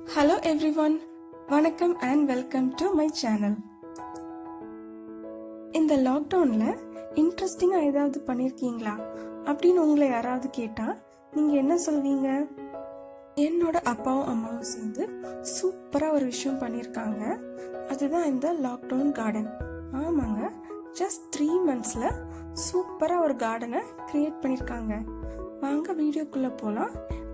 hello everyone வணக்கம் and welcome to my channel இந்த லாக்டவுனில் இன்ட்ரெஸ்டிங்காக ஏதாவது பண்ணியிருக்கீங்களா அப்படின்னு உங்களை யாராவது கேட்டால் நீங்கள் என்ன சொல்வீங்க என்னோட அப்பாவும் அம்மாவும் சேர்ந்து சூப்பராக ஒரு விஷயம் பண்ணியிருக்காங்க அதுதான் இந்த லாக்டவுன் கார்டன் ஆமாங்க ஜஸ்ட் த்ரீ மந்த்ஸில் சூப்பராக ஒரு கார்டனை க்ரியேட் பண்ணியிருக்காங்க வாங்க வீடியோக்குள்ளே போகலாம்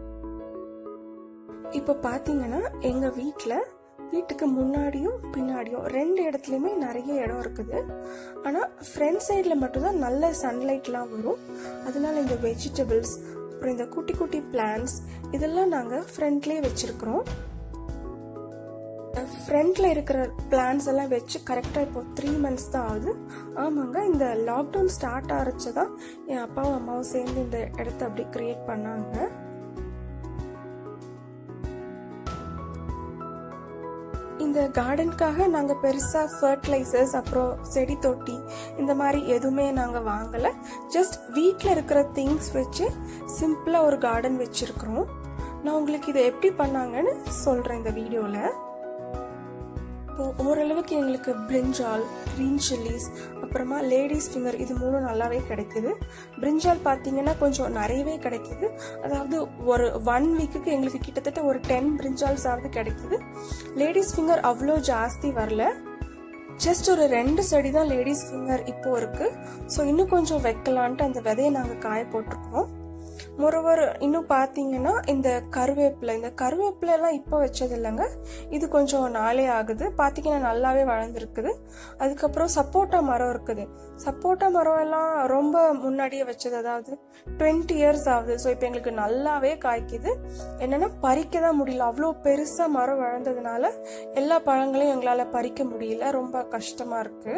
இப்போ பார்த்தீங்கன்னா எங்கள் வீட்டில் வீட்டுக்கு முன்னாடியும் பின்னாடியும் ரெண்டு இடத்துலையுமே நிறைய இடம் இருக்குது ஆனால் ஃப்ரண்ட் சைடில் மட்டும்தான் நல்ல சன்லைட்லாம் வரும் அதனால இந்த வெஜிடபிள்ஸ் அப்புறம் இந்த குட்டி குட்டி பிளான்ஸ் இதெல்லாம் நாங்கள் ஃப்ரண்ட்லேயே வச்சுருக்குறோம் ஃப்ரண்ட்ல இருக்கிற பிளான்ஸ் எல்லாம் வச்சு கரெக்டாக இப்போ த்ரீ மந்த்ஸ் தான் ஆகுது ஆமாங்க இந்த லாக்டவுன் ஸ்டார்ட் ஆரம்பிச்சதான் என் அப்பாவும் அம்மாவும் சேர்ந்து இந்த இடத்த அப்படி கிரியேட் பண்ணாங்க இந்த கார்டனுக்காக நாங்கள் பெருசாக ஃபர்டிலைசர்ஸ் அப்புறம் செடி தொட்டி இந்த மாதிரி எதுவுமே நாங்கள் வாங்கலை ஜஸ்ட் வீட்டில் இருக்கிற திங்ஸ் வச்சு சிம்பிளாக ஒரு கார்டன் வச்சுருக்குறோம் நான் உங்களுக்கு இதை எப்படி பண்ணாங்கன்னு சொல்கிறேன் இந்த வீடியோவில் இப்போ ஓரளவுக்கு எங்களுக்கு பிரிஞ்சால் க்ரீன் சில்லிஸ் அப்புறமா லேடிஸ் ஃபிங்கர் இது மூணும் நல்லாவே கிடைக்குது பிரிஞ்சால் பார்த்தீங்கன்னா கொஞ்சம் நிறையவே கிடைக்குது அதாவது ஒரு ஒன் வீக்குக்கு எங்களுக்கு கிட்டத்தட்ட ஒரு டென் பிரிஞ்சால்ஸ் ஆகுது கிடைக்குது லேடிஸ் ஃபிங்கர் அவ்வளோ ஜாஸ்தி வரல ஜஸ்ட் ஒரு ரெண்டு செடி தான் லேடிஸ் ஃபிங்கர் இப்போ இருக்கு ஸோ இன்னும் கொஞ்சம் வைக்கலான்ட்டு அந்த விதையை நாங்கள் காய போட்டிருக்கோம் மொரோவர் இன்னும் பார்த்தீங்கன்னா இந்த கருவேப்பிலை இந்த கருவேப்பிலை எல்லாம் இப்போ வச்சது இல்லைங்க இது கொஞ்சம் நாளே ஆகுது பார்த்தீங்கன்னா நல்லாவே வளர்ந்துருக்குது அதுக்கப்புறம் சப்போட்டா மரம் இருக்குது சப்போட்டா மரம் எல்லாம் ரொம்ப முன்னாடியே வச்சது அதாவது டுவெண்ட்டி இயர்ஸ் ஆகுது ஸோ இப்போ எங்களுக்கு நல்லாவே காய்க்குது என்னன்னா பறிக்க தான் முடியல அவ்வளோ பெருசாக மரம் வளர்ந்ததுனால எல்லா பழங்களையும் எங்களால் பறிக்க முடியல ரொம்ப கஷ்டமாக இருக்குது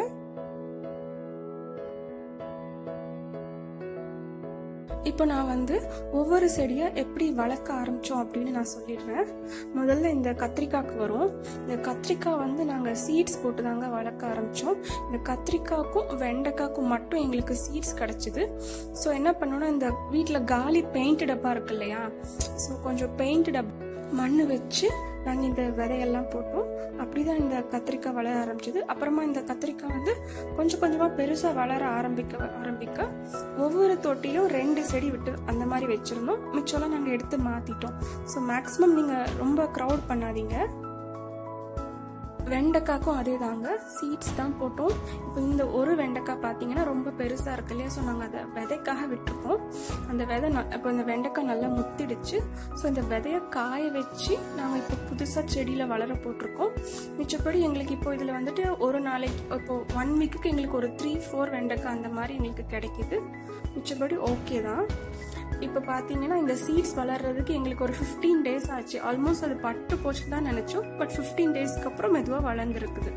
இப்போ நான் வந்து ஒவ்வொரு செடியை எப்படி வளர்க்க ஆரம்பித்தோம் அப்படின்னு நான் சொல்லிடுறேன் முதல்ல இந்த கத்திரிக்காய்க்கு வரும் இந்த கத்திரிக்காய் வந்து நாங்கள் சீட்ஸ் போட்டு தாங்க வளர்க்க ஆரம்பித்தோம் இந்த கத்திரிக்காய்க்கும் வெண்டைக்காய்க்கும் மட்டும் எங்களுக்கு சீட்ஸ் கிடச்சிது ஸோ என்ன பண்ணோன்னா இந்த வீட்டில் காலி பெயிண்ட் டப்பா இருக்கு இல்லையா ஸோ கொஞ்சம் பெயிண்ட் டப்பா மண் வச்சு நாங்கள் இந்த விதையெல்லாம் போட்டோம் அப்படிதான் இந்த கத்திரிக்காய் வளர ஆரம்பிச்சது அப்புறமா இந்த கத்திரிக்காய் வந்து கொஞ்சம் கொஞ்சமாக பெருசாக வளர ஆரம்பிக்க ஆரம்பிக்க ஒவ்வொரு தொட்டிலும் ரெண்டு செடி விட்டு அந்த மாதிரி வச்சுருந்தோம் மிச்சம்லாம் நாங்கள் எடுத்து மாற்றிட்டோம் ஸோ மேக்ஸிமம் நீங்கள் ரொம்ப க்ரௌட் பண்ணாதீங்க வெண்டைக்காய்க்கும் அதே தாங்க சீட்ஸ் தான் போட்டோம் இப்போ இந்த ஒரு வெண்டைக்காய் பார்த்தீங்கன்னா ரொம்ப பெருசாக இருக்கு இல்லையா ஸோ நாங்கள் அதை விதைக்காக விட்டுருக்கோம் அந்த விதை ந இப்போ இந்த வெண்டைக்காய் நல்லா முத்திடுச்சு ஸோ இந்த விதையை காய வச்சு நாங்கள் இப்போ புதுசாக செடியில் வளர போட்டிருக்கோம் மிச்சப்படி எங்களுக்கு இப்போ இதில் வந்துட்டு ஒரு நாளைக்கு இப்போ ஒன் வீக்குக்கு எங்களுக்கு ஒரு த்ரீ ஃபோர் வெண்டைக்காய் அந்த மாதிரி எங்களுக்கு கிடைக்கிது மிச்சப்படி ஓகே தான் இப்போ பார்த்தீங்கன்னா இந்த சீட்ஸ் வளர்றதுக்கு எங்களுக்கு ஒரு ஃபிஃப்டீன் டேஸ் ஆச்சு ஆல்மோஸ்ட் அது பட்டு போச்சு தான் நினச்சோம் பட் ஃபிஃப்டீன் டேஸ்க்கு அப்புறம் மெதுவாக வளர்ந்துருக்குது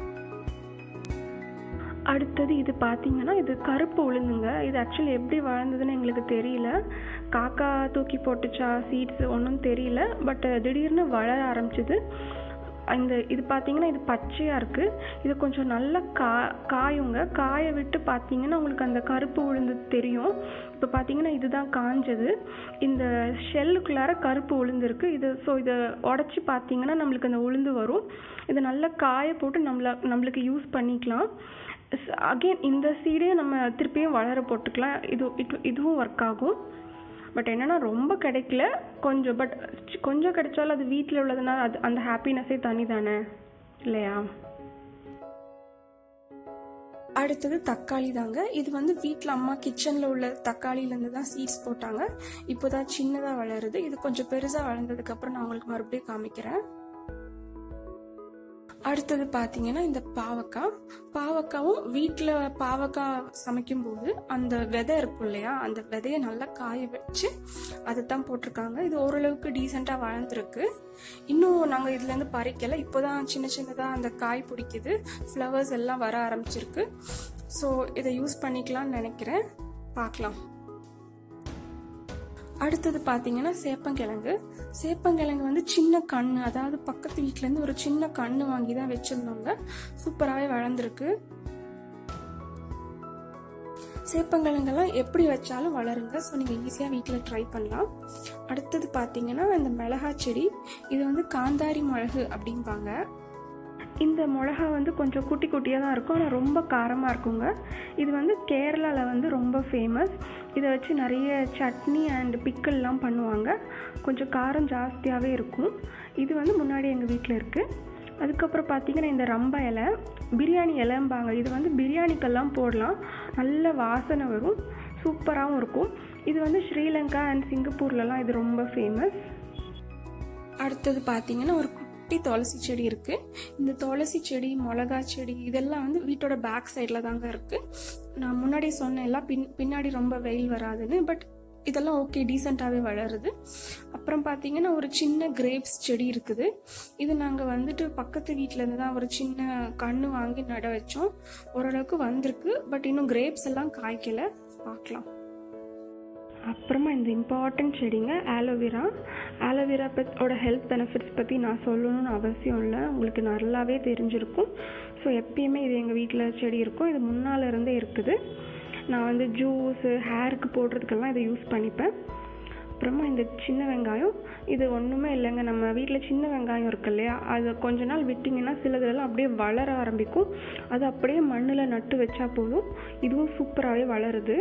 அடுத்தது இது பார்த்தீங்கன்னா இது கருப்பு உளுந்துங்க இது ஆக்சுவலி எப்படி வளர்ந்ததுன்னு எங்களுக்கு தெரியல காக்கா தூக்கி போட்டுச்சா சீட்ஸ் ஒன்றும் தெரியல பட் திடீர்னு வளர ஆரம்பிச்சிது இந்த இது பார்த்தீங்கன்னா இது பச்சையாக இருக்குது இது கொஞ்சம் நல்லா கா காயுங்க காய விட்டு பார்த்தீங்கன்னா உங்களுக்கு அந்த கருப்பு உளுந்து தெரியும் இப்போ பார்த்தீங்கன்னா இதுதான் காஞ்சது இந்த ஷெல்லுக்குள்ளார கருப்பு உளுந்து இருக்குது இது ஸோ இதை உடச்சி பார்த்தீங்கன்னா நம்மளுக்கு அந்த உளுந்து வரும் இதை நல்லா காய போட்டு நம்மள நம்மளுக்கு யூஸ் பண்ணிக்கலாம் அகெயின் இந்த சீடே நம்ம திருப்பியும் வளர போட்டுக்கலாம் இது இதுவும் ஒர்க் ஆகும் பட் என்னென்னா ரொம்ப கிடைக்கல கொஞ்சம் பட் கொஞ்சம் கிடைச்சாலும் அது வீட்டில் உள்ளதுனால அது அந்த ஹாப்பினஸ்ஸே தனி தானே இல்லையா அடுத்தது தக்காளி தாங்க இது வந்து வீட்டில் அம்மா கிச்சனில் உள்ள தக்காளியிலேருந்து தான் சீட்ஸ் போட்டாங்க இப்போ தான் சின்னதாக வளருது இது கொஞ்சம் பெருசாக வளர்ந்ததுக்கப்புறம் நான் உங்களுக்கு மறுபடியும் காமிக்கிறேன் அடுத்தது பார்த்தீங்கன்னா இந்த பாவக்காய் பாவக்காவும் வீட்டில் பாவக்காய் சமைக்கும்போது அந்த விதை இருக்கும் இல்லையா அந்த விதையை நல்லா காய வச்சு அதை தான் போட்டிருக்காங்க இது ஓரளவுக்கு டீசெண்டாக வளர்ந்துருக்கு இன்னும் நாங்கள் இதுலேருந்து பறிக்கலை இப்போ தான் சின்ன சின்னதாக அந்த காய் பிடிக்குது ஃப்ளவர்ஸ் எல்லாம் வர ஆரம்பிச்சிருக்கு ஸோ இதை யூஸ் பண்ணிக்கலாம்னு நினைக்கிறேன் பார்க்கலாம் அடுத்தது பார்த்தீங்கன்னா சேப்பங்கிழங்கு சேப்பங்கிழங்கு வந்து சின்ன கண்ணு அதாவது பக்கத்து வீட்டிலேருந்து ஒரு சின்ன கண்ணு வாங்கி தான் வச்சுருந்தோங்க சூப்பராகவே வளர்ந்துருக்கு சேப்பங்கிழங்கெல்லாம் எப்படி வச்சாலும் வளருங்க ஸோ நீங்கள் ஈஸியாக வீட்டில் ட்ரை பண்ணலாம் அடுத்தது பார்த்தீங்கன்னா இந்த மிளகா செடி இது வந்து காந்தாரி மிளகு அப்படிம்பாங்க இந்த மிளகா வந்து கொஞ்சம் குட்டி குட்டியாக தான் இருக்கும் ஆனால் ரொம்ப காரமாக இருக்குங்க இது வந்து கேரளாவில் வந்து ரொம்ப ஃபேமஸ் இதை வச்சு நிறைய சட்னி அண்ட் பிக்கல்லாம் பண்ணுவாங்க கொஞ்சம் காரம் ஜாஸ்தியாகவே இருக்கும் இது வந்து முன்னாடி எங்கள் வீட்டில் இருக்குது அதுக்கப்புறம் பார்த்தீங்கன்னா இந்த ரம்ப இலை பிரியாணி இலைம்பாங்க இது வந்து பிரியாணிக்கெல்லாம் போடலாம் நல்ல வாசனை வரும் சூப்பராகவும் இருக்கும் இது வந்து ஸ்ரீலங்கா அண்ட் சிங்கப்பூர்லலாம் இது ரொம்ப ஃபேமஸ் அடுத்தது பார்த்தீங்கன்னா ஒரு குட்டி துளசி செடி இருக்கு இந்த துளசி செடி மிளகா செடி இதெல்லாம் வந்து வீட்டோட பேக் சைடில் தாங்க இருக்கு நான் முன்னாடி சொன்னேன் எல்லாம் பின் பின்னாடி ரொம்ப வெயில் வராதுன்னு பட் இதெல்லாம் ஓகே டீசெண்டாகவே வளருது அப்புறம் பார்த்தீங்கன்னா ஒரு சின்ன கிரேப்ஸ் செடி இருக்குது இது நாங்கள் வந்துட்டு பக்கத்து வீட்டிலேருந்து தான் ஒரு சின்ன கன்று வாங்கி நட வச்சோம் ஓரளவுக்கு வந்திருக்கு பட் இன்னும் கிரேப்ஸ் எல்லாம் காய்க்கல பார்க்கலாம் அப்புறமா இந்த இம்பார்ட்டன்ட் செடிங்க ஆலோவேரா ஆலோவேரா பத்தோட ஹெல்த் பெனிஃபிட்ஸ் பற்றி நான் சொல்லணும்னு அவசியம் இல்லை உங்களுக்கு நல்லாவே தெரிஞ்சிருக்கும் ஸோ எப்பயுமே இது எங்கள் வீட்டில் செடி இருக்கும் இது முன்னால் இருந்தே இருக்குது நான் வந்து ஜூஸு ஹேருக்கு போடுறதுக்கெல்லாம் இதை யூஸ் பண்ணிப்பேன் அப்புறமா இந்த சின்ன வெங்காயம் இது ஒன்றுமே இல்லைங்க நம்ம வீட்டில் சின்ன வெங்காயம் இருக்கு இல்லையா அதை கொஞ்ச நாள் விட்டிங்கன்னா சிலதெல்லாம் அப்படியே வளர ஆரம்பிக்கும் அது அப்படியே மண்ணில் நட்டு வச்சா போதும் இதுவும் சூப்பராகவே வளருது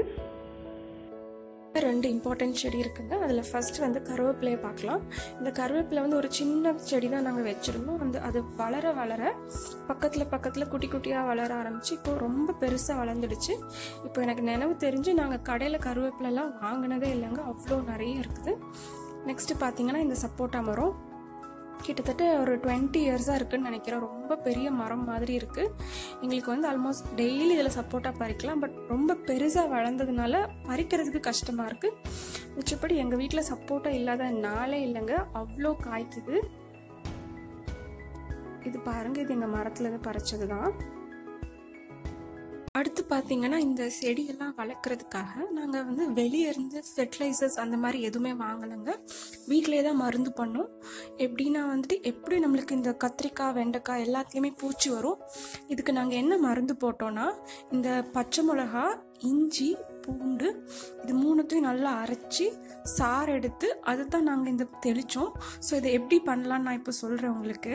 ரெண்டு இம்பார்ட்டன்ட் செடி இருக்குங்க அதில் ஃபர்ஸ்ட் வந்து கருவேப்பிலையை பார்க்கலாம் இந்த கருவேப்பிலை வந்து ஒரு சின்ன செடி தான் நாங்கள் வச்சுருந்தோம் அந்த அது வளர வளர பக்கத்தில் பக்கத்தில் குட்டி குட்டியாக வளர ஆரம்பிச்சு இப்போ ரொம்ப பெருசாக வளர்ந்துடுச்சு இப்போ எனக்கு நினைவு தெரிஞ்சு நாங்கள் கடையில் கருவேப்பிலெல்லாம் வாங்கினதே இல்லைங்க அவ்வளோ நிறைய இருக்குது நெக்ஸ்ட்டு பார்த்தீங்கன்னா இந்த சப்போட்டா மரம் கிட்டத்தட்ட ஒரு டுவெண்ட்டி இயர்ஸாக இருக்குன்னு நினைக்கிறேன் ரொம்ப பெரிய மரம் மாதிரி இருக்குது எங்களுக்கு வந்து ஆல்மோஸ்ட் டெய்லி இதில் சப்போட்டா பறிக்கலாம் பட் ரொம்ப பெருசாக வளர்ந்ததுனால பறிக்கிறதுக்கு கஷ்டமாக இருக்குது மிச்சப்படி எங்கள் வீட்டில் சப்போட்டா இல்லாத நாளே இல்லைங்க அவ்வளோ காய்க்குது இது பாருங்க இது எங்கள் மரத்துலேருந்து பறிச்சது தான் அடுத்து பார்த்தீங்கன்னா இந்த செடியெல்லாம் வளர்க்குறதுக்காக நாங்கள் வந்து வெளியே இருந்து ஃபெர்டிலைசர்ஸ் அந்த மாதிரி எதுவுமே வாங்கலைங்க வீட்டிலே தான் மருந்து பண்ணோம் எப்படின்னா வந்துட்டு எப்படி நம்மளுக்கு இந்த கத்திரிக்காய் வெண்டைக்காய் எல்லாத்துலேயுமே பூச்சி வரும் இதுக்கு நாங்கள் என்ன மருந்து போட்டோன்னா இந்த பச்சை மிளகா இஞ்சி பூண்டு இது மூணுத்தையும் நல்லா அரைச்சி சாறு எடுத்து அதை தான் நாங்கள் இந்த தெளித்தோம் ஸோ இதை எப்படி பண்ணலான்னு நான் இப்போ சொல்கிறேன் உங்களுக்கு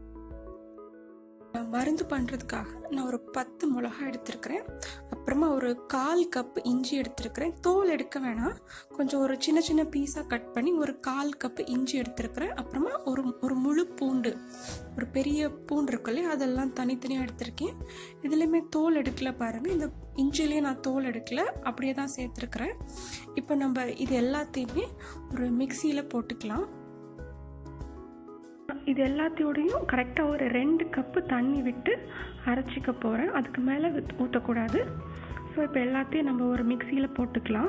மருந்து பண்ணுறதுக்காக நான் ஒரு பத்து மிளகா எடுத்திருக்கிறேன் அப்புறமா ஒரு கால் கப் இஞ்சி எடுத்திருக்கிறேன் தோல் எடுக்க வேணாம் கொஞ்சம் ஒரு சின்ன சின்ன பீஸாக கட் பண்ணி ஒரு கால் கப் இஞ்சி எடுத்திருக்கிறேன் அப்புறமா ஒரு ஒரு முழு பூண்டு ஒரு பெரிய பூண்டு இருக்கு இல்லையா அதெல்லாம் தனித்தனியாக எடுத்திருக்கேன் இதுலேயுமே தோல் எடுக்கல பாருங்கள் இந்த இஞ்சிலேயே நான் தோல் எடுக்கல அப்படியே தான் சேர்த்துருக்குறேன் இப்போ நம்ம இது எல்லாத்தையுமே ஒரு மிக்சியில் போட்டுக்கலாம் இது எல்லாத்தையோடையும் கரெக்டாக ஒரு ரெண்டு கப்பு தண்ணி விட்டு அரைச்சிக்க போகிறேன் அதுக்கு மேலே ஊற்றக்கூடாது ஸோ இப்போ எல்லாத்தையும் நம்ம ஒரு மிக்சியில் போட்டுக்கலாம்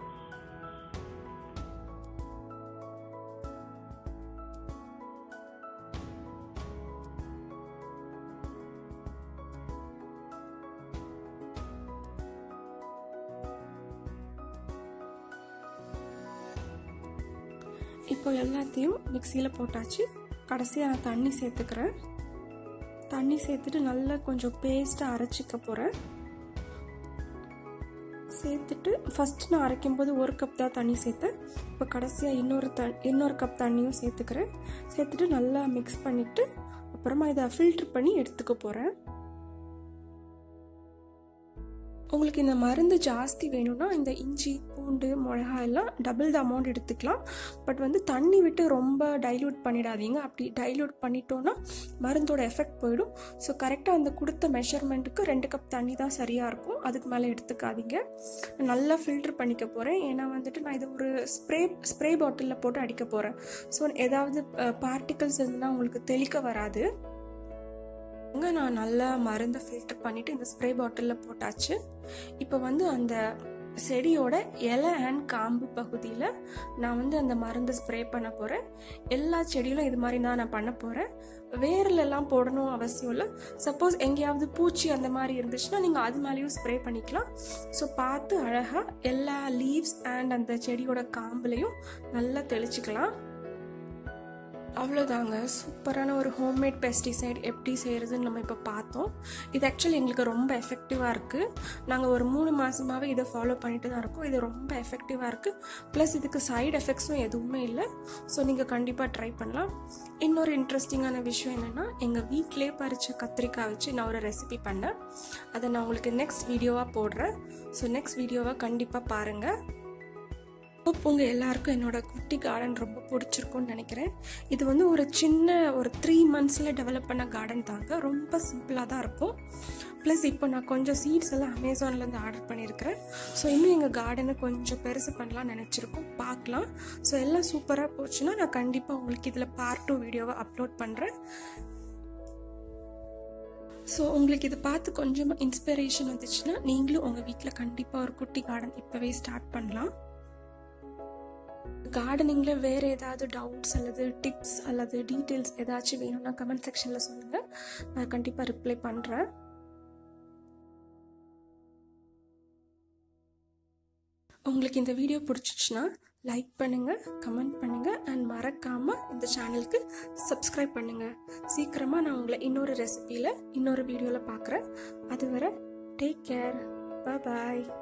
இப்போ எல்லாத்தையும் மிக்சியில் போட்டாச்சு கடைசியாக நான் தண்ணி சேர்த்துக்கிறேன் தண்ணி சேர்த்துட்டு நல்லா கொஞ்சம் பேஸ்ட்டாக அரைச்சிக்க போகிறேன் சேர்த்துட்டு ஃபஸ்ட் நான் அரைக்கும் போது ஒரு கப் தான் தண்ணி சேர்த்தேன் இப்போ கடைசியாக இன்னொரு த இன்னொரு கப் தண்ணியும் சேர்த்துக்கிறேன் சேர்த்துட்டு நல்லா மிக்ஸ் பண்ணிவிட்டு அப்புறமா இதை ஃபில்ட்ரு பண்ணி எடுத்துக்க போகிறேன் உங்களுக்கு இந்த மருந்து ஜாஸ்தி வேணும்னா இந்த இஞ்சி பூண்டு மிளகா எல்லாம் டபுள் த அமௌண்ட் எடுத்துக்கலாம் பட் வந்து தண்ணி விட்டு ரொம்ப டைல்யூட் பண்ணிடாதீங்க அப்படி டைல்யூட் பண்ணிட்டோன்னா மருந்தோட எஃபெக்ட் போயிடும் ஸோ கரெக்டாக அந்த கொடுத்த மெஷர்மெண்ட்டுக்கு ரெண்டு கப் தண்ணி தான் சரியாக இருக்கும் அதுக்கு மேலே எடுத்துக்காதீங்க நல்லா ஃபில்டர் பண்ணிக்க போகிறேன் ஏன்னா வந்துட்டு நான் இது ஒரு ஸ்ப்ரே ஸ்ப்ரே பாட்டிலில் போட்டு அடிக்க போகிறேன் ஸோ ஏதாவது பார்ட்டிகல்ஸ் இருந்தால் உங்களுக்கு தெளிக்க வராது அங்கே நான் நல்லா மருந்தை ஃபில்டர் பண்ணிவிட்டு இந்த ஸ்ப்ரே பாட்டிலில் போட்டாச்சு இப்போ வந்து அந்த செடியோட இலை அண்ட் காம்பு பகுதியில் நான் வந்து அந்த மருந்து ஸ்ப்ரே பண்ண போகிறேன் எல்லா செடியிலும் இது மாதிரி தான் நான் பண்ண போகிறேன் வேர்லெல்லாம் போடணும் அவசியம் இல்லை சப்போஸ் எங்கேயாவது பூச்சி அந்த மாதிரி இருந்துச்சுன்னா நீங்கள் அது மேலேயும் ஸ்ப்ரே பண்ணிக்கலாம் ஸோ பார்த்து அழகாக எல்லா லீவ்ஸ் அண்ட் அந்த செடியோட காம்புலையும் நல்லா தெளிச்சுக்கலாம் அவ்வளோதாங்க சூப்பரான ஒரு ஹோம்மேட் பெஸ்டிசைட் எப்படி செய்கிறதுன்னு நம்ம இப்போ பார்த்தோம் இது ஆக்சுவலி எங்களுக்கு ரொம்ப எஃபெக்டிவாக இருக்குது நாங்கள் ஒரு மூணு மாதமாகவே இதை ஃபாலோ பண்ணிட்டு தான் இருக்கோம் இது ரொம்ப எஃபெக்டிவாக இருக்குது ப்ளஸ் இதுக்கு சைடு எஃபெக்ட்ஸும் எதுவுமே இல்லை ஸோ நீங்கள் கண்டிப்பாக ட்ரை பண்ணலாம் இன்னொரு இன்ட்ரெஸ்டிங்கான விஷயம் என்னென்னா எங்கள் வீட்டிலே பறித்த கத்திரிக்காய் வச்சு நான் ஒரு ரெசிபி பண்ணேன் அதை நான் உங்களுக்கு நெக்ஸ்ட் வீடியோவாக போடுறேன் ஸோ நெக்ஸ்ட் வீடியோவாக கண்டிப்பாக பாருங்கள் ஹோப் உங்கள் எல்லாருக்கும் என்னோட குட்டி கார்டன் ரொம்ப பிடிச்சிருக்கும்னு நினைக்கிறேன் இது வந்து ஒரு சின்ன ஒரு த்ரீ மந்த்ஸில் டெவலப் பண்ண கார்டன் தாங்க ரொம்ப சிம்பிளாக தான் இருக்கும் ப்ளஸ் இப்போ நான் கொஞ்சம் சீட்ஸ் எல்லாம் அமேசான்லேருந்து ஆர்டர் பண்ணியிருக்கிறேன் ஸோ இன்னும் எங்கள் கார்டனை கொஞ்சம் பெருசு பண்ணலாம்னு நினச்சிருக்கோம் பார்க்கலாம் ஸோ எல்லாம் சூப்பராக போச்சுன்னா நான் கண்டிப்பாக உங்களுக்கு இதில் பார்ட் டூ வீடியோவை அப்லோட் பண்ணுறேன் ஸோ உங்களுக்கு இதை பார்த்து கொஞ்சமாக இன்ஸ்பிரேஷன் வந்துச்சுன்னா நீங்களும் உங்கள் வீட்டில் கண்டிப்பாக ஒரு குட்டி கார்டன் இப்போவே ஸ்டார்ட் பண்ணலாம் கார்டனிங்கில் வேறு ஏதாவது டவுட்ஸ் அல்லது டிப்ஸ் அல்லது டீட்டெயில்ஸ் ஏதாச்சும் வேணும்னா கமெண்ட் செக்ஷனில் சொல்லுங்கள் நான் கண்டிப்பாக ரிப்ளை பண்ணுறேன் உங்களுக்கு இந்த வீடியோ பிடிச்சிச்சுன்னா லைக் பண்ணுங்கள் கமெண்ட் பண்ணுங்கள் அண்ட் மறக்காமல் இந்த சேனலுக்கு சப்ஸ்கிரைப் பண்ணுங்கள் சீக்கிரமாக நான் உங்களை இன்னொரு ரெசிபியில் இன்னொரு வீடியோவில் பார்க்குறேன் அதுவரை டேக் கேர் பாய்